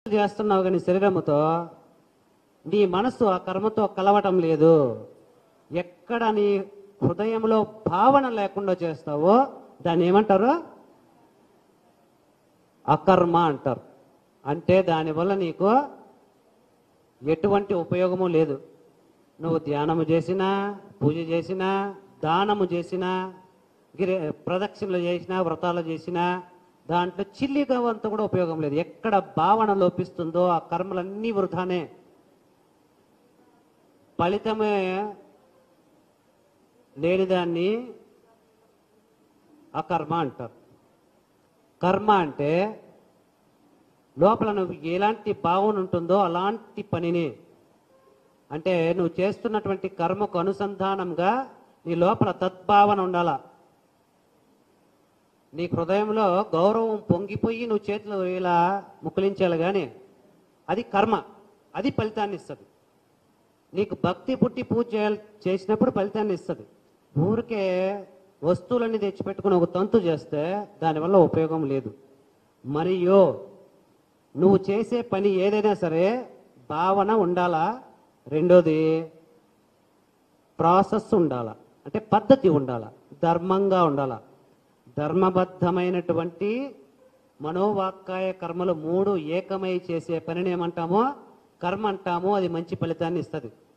చేస్తున్నావు కానీ శరీరముతో నీ మనస్సు ఆ కర్మతో కలవటం లేదు ఎక్కడ నీ హృదయంలో భావన లేకుండా చేస్తావో దాన్ని ఏమంటారు అకర్మ అంటారు అంటే దానివల్ల నీకు ఎటువంటి ఉపయోగము లేదు నువ్వు ధ్యానము చేసినా పూజ చేసినా దానము చేసినా గిరి ప్రదక్షిణలు చేసినా వ్రతాలు చేసినా దాంట్లో చిల్లిగా అంత కూడా ఉపయోగం లేదు ఎక్కడ భావన లోపిస్తుందో ఆ కర్మలన్నీ వృధానే ఫలితమే లేని దాన్ని అకర్మ అంటారు కర్మ అంటే లోపల నువ్వు ఎలాంటి భావన ఉంటుందో అలాంటి పనిని అంటే నువ్వు చేస్తున్నటువంటి కర్మకు అనుసంధానంగా నీ లోపల తద్భావన ఉండాల నీ హృదయంలో గౌరవం పొంగిపోయి నువ్వు చేతులు ఇలా ముకులించాలి కానీ అది కర్మ అది ఫలితాన్ని ఇస్తుంది నీకు భక్తి పుట్టి పూజ చేయాలి చేసినప్పుడు ఫలితాన్ని ఇస్తుంది ఊరికే వస్తువులన్నీ తెచ్చిపెట్టుకుని ఒక తంతు చేస్తే దానివల్ల ఉపయోగం లేదు మరియు నువ్వు చేసే పని ఏదైనా సరే భావన ఉండాలా రెండోది ప్రాసెస్ ఉండాల అంటే పద్ధతి ఉండాల ధర్మంగా ఉండాల ధర్మబద్ధమైనటువంటి మనోవాక్కాయ కర్మలు మూడు ఏకమై చేసే పనిని ఏమంటామో కర్మ అంటామో అది మంచి ఫలితాన్ని ఇస్తుంది